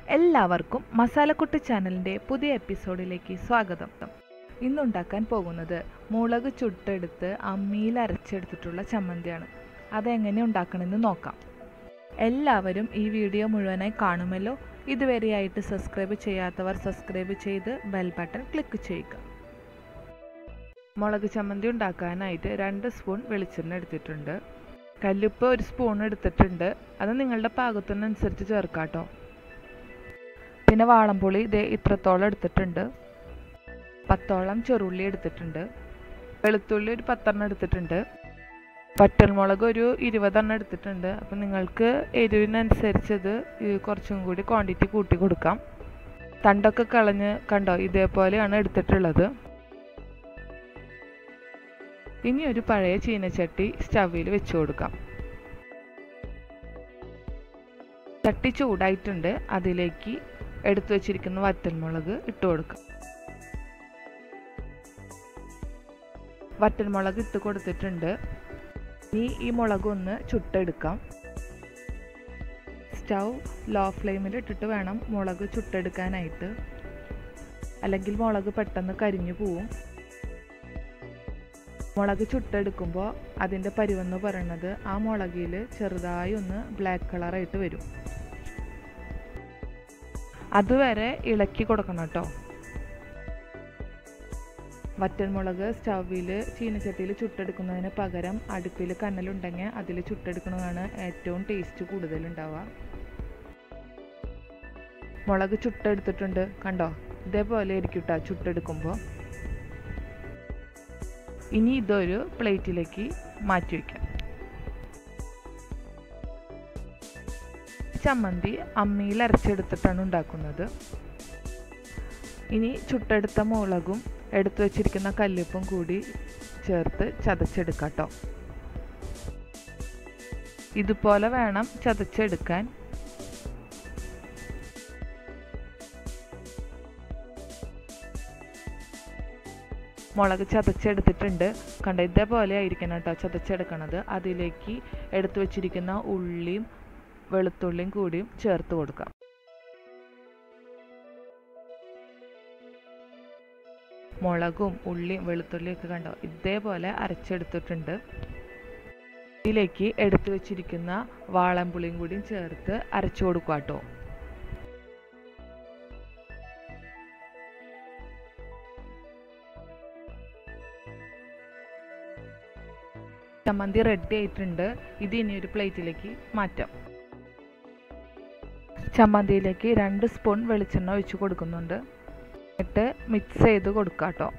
എല്ലാവർക്കും മസാലക്കുട്ടി ചാനലിൻ്റെ പുതിയ എപ്പിസോഡിലേക്ക് സ്വാഗതം ഇന്നുണ്ടാക്കാൻ പോകുന്നത് മുളക് ചുട്ടെടുത്ത് അമ്മിയിൽ അരച്ചെടുത്തിട്ടുള്ള ചമ്മന്തിയാണ് അതെങ്ങനെ ഉണ്ടാക്കണമെന്ന് നോക്കാം എല്ലാവരും ഈ വീഡിയോ മുഴുവനായി കാണുമല്ലോ ഇതുവരെയായിട്ട് സബ്സ്ക്രൈബ് ചെയ്യാത്തവർ സബ്സ്ക്രൈബ് ചെയ്ത് ബെൽ ബട്ടൺ ക്ലിക്ക് ചെയ്യുക മുളക് ചമ്മന്തി ഉണ്ടാക്കാനായിട്ട് രണ്ട് സ്പൂൺ വെളിച്ചെണ്ണ എടുത്തിട്ടുണ്ട് കല്ലുപ്പ് ഒരു സ്പൂൺ എടുത്തിട്ടുണ്ട് അത് നിങ്ങളുടെ പാകത്തിനനുസരിച്ച് ചേർക്കാട്ടോ പിന്നെ വാളംപുളി ഇതേ ഇത്രത്തോളം എടുത്തിട്ടുണ്ട് പത്തോളം ചെറുള്ളി എടുത്തിട്ടുണ്ട് വെളുത്തുള്ളി ഒരു പത്തെണ്ണം എടുത്തിട്ടുണ്ട് വറ്റൽമുളക് ഒരു ഇരുപതെണ്ണം എടുത്തിട്ടുണ്ട് അപ്പം നിങ്ങൾക്ക് എരിവിനനുസരിച്ചത് കുറച്ചും കൂടി ക്വാണ്ടിറ്റി കൂട്ടി കൊടുക്കാം തണ്ടൊക്കെ കളഞ്ഞ് കണ്ടോ ഇതേപോലെയാണ് എടുത്തിട്ടുള്ളത് ഇനി ഒരു പഴയ ചീനച്ചട്ടി സ്റ്റവിൽ വെച്ച് കൊടുക്കാം ചട്ടി ചൂടായിട്ടുണ്ട് അതിലേക്ക് എടുത്തു വച്ചിരിക്കുന്ന വറ്റൽമുളക് ഇട്ട് കൊടുക്കാം വറ്റൽമുളക് ഇട്ട് കൊടുത്തിട്ടുണ്ട് ഇനി ഈ മുളക് ഒന്ന് ചുട്ടെടുക്കാം സ്റ്റൗ ലോ ഫ്ലെയിമിൽ ഇട്ടിട്ട് വേണം മുളക് ചുട്ടെടുക്കാനായിട്ട് അല്ലെങ്കിൽ മുളക് പെട്ടെന്ന് കരിഞ്ഞു പോവും മുളക് ചുട്ടെടുക്കുമ്പോൾ അതിൻ്റെ പരുവെന്ന് പറയുന്നത് ആ മുളകിൽ ചെറുതായി ഒന്ന് ബ്ലാക്ക് കളറായിട്ട് വരും അതുവരെ ഇളക്കി കൊടുക്കണം കേട്ടോ വറ്റൽമുളക് സ്റ്റൗവിൽ ചീനച്ചട്ടിയിൽ ചുട്ടെടുക്കുന്നതിന് പകരം അടുപ്പിൽ കനലുണ്ടെങ്കിൽ അതിൽ ചുട്ടെടുക്കുന്നതാണ് ഏറ്റവും ടേസ്റ്റ് കൂടുതലുണ്ടാവുക മുളക് ചുട്ടെടുത്തിട്ടുണ്ട് കണ്ടോ ഇതേപോലെ ആയിരിക്കും കേട്ടോ ചുട്ടെടുക്കുമ്പോൾ ഇനി ഇതൊരു പ്ലേറ്റിലേക്ക് മാറ്റി വയ്ക്കാം ചമ്മന്തി അമ്മിയിൽ അരച്ചെടുത്തിട്ടാണ് ഉണ്ടാക്കുന്നത് ഇനി ചുട്ടെടുത്ത മുളകും എടുത്തു വച്ചിരിക്കുന്ന കല്ലുപ്പും കൂടി ചേർത്ത് ചതച്ചെടുക്കാം കേട്ടോ ഇതുപോലെ വേണം ചതച്ചെടുക്കാൻ മുളക് ചതച്ചെടുത്തിട്ടുണ്ട് കണ്ട ഇതേപോലെ ആയിരിക്കണം കേട്ടോ ചതച്ചെടുക്കണത് അതിലേക്ക് എടുത്തു വച്ചിരിക്കുന്ന ഉള്ളിയും വെളുത്തുള്ളിയും കൂടിയും ചേർത്ത് കൊടുക്കാം മുളകും ഉള്ളിയും വെളുത്തുള്ളിയും ഒക്കെ കണ്ടോ ഇതേപോലെ അരച്ചെടുത്തിട്ടുണ്ട് ഇതിലേക്ക് എടുത്തു വെച്ചിരിക്കുന്ന വാളംപുളിയും കൂടിയും ചേർത്ത് അരച്ചു കൊടുക്കുക കേട്ടോ ചമ്മന്തി റെഡി ആയിട്ടുണ്ട് ഇത് ഇനി ഒരു പ്ലേറ്റിലേക്ക് മാറ്റാം ചമ്മന്തിയിലേക്ക് രണ്ട് സ്പൂൺ വെളിച്ചെണ്ണ ഒഴിച്ച് കൊടുക്കുന്നുണ്ട് എന്നിട്ട് മിക്സ് ചെയ്ത് കൊടുക്കാം കേട്ടോ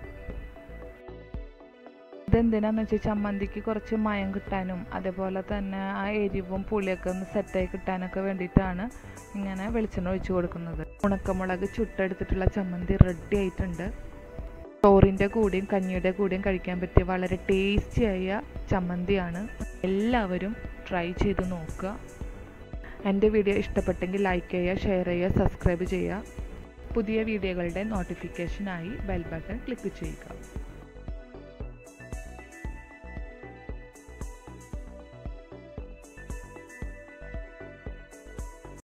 ഇതെന്തിനാന്ന് വെച്ചാൽ ചമ്മന്തിക്ക് കുറച്ച് മയം കിട്ടാനും അതേപോലെ തന്നെ ആ എരിവും പുളിയൊക്കെ ഒന്ന് സെറ്റായി കിട്ടാനൊക്കെ വേണ്ടിയിട്ടാണ് ഇങ്ങനെ വെളിച്ചെണ്ണ ഒഴിച്ച് കൊടുക്കുന്നത് ഉണക്കമുളക് ചുട്ടെടുത്തിട്ടുള്ള ചമ്മന്തി റെഡി ആയിട്ടുണ്ട് ചോറിൻ്റെ കൂടെയും കഞ്ഞിയുടെ കൂടെയും കഴിക്കാൻ പറ്റിയ വളരെ ടേസ്റ്റിയായ ചമ്മന്തിയാണ് എല്ലാവരും ട്രൈ ചെയ്ത് നോക്കുക എൻ്റെ വീഡിയോ ഇഷ്ടപ്പെട്ടെങ്കിൽ ലൈക്ക് ചെയ്യുക ഷെയർ ചെയ്യുക സബ്സ്ക്രൈബ് ചെയ്യുക പുതിയ വീഡിയോകളുടെ നോട്ടിഫിക്കേഷനായി ബെൽ ബട്ടൺ ക്ലിക്ക് ചെയ്യുക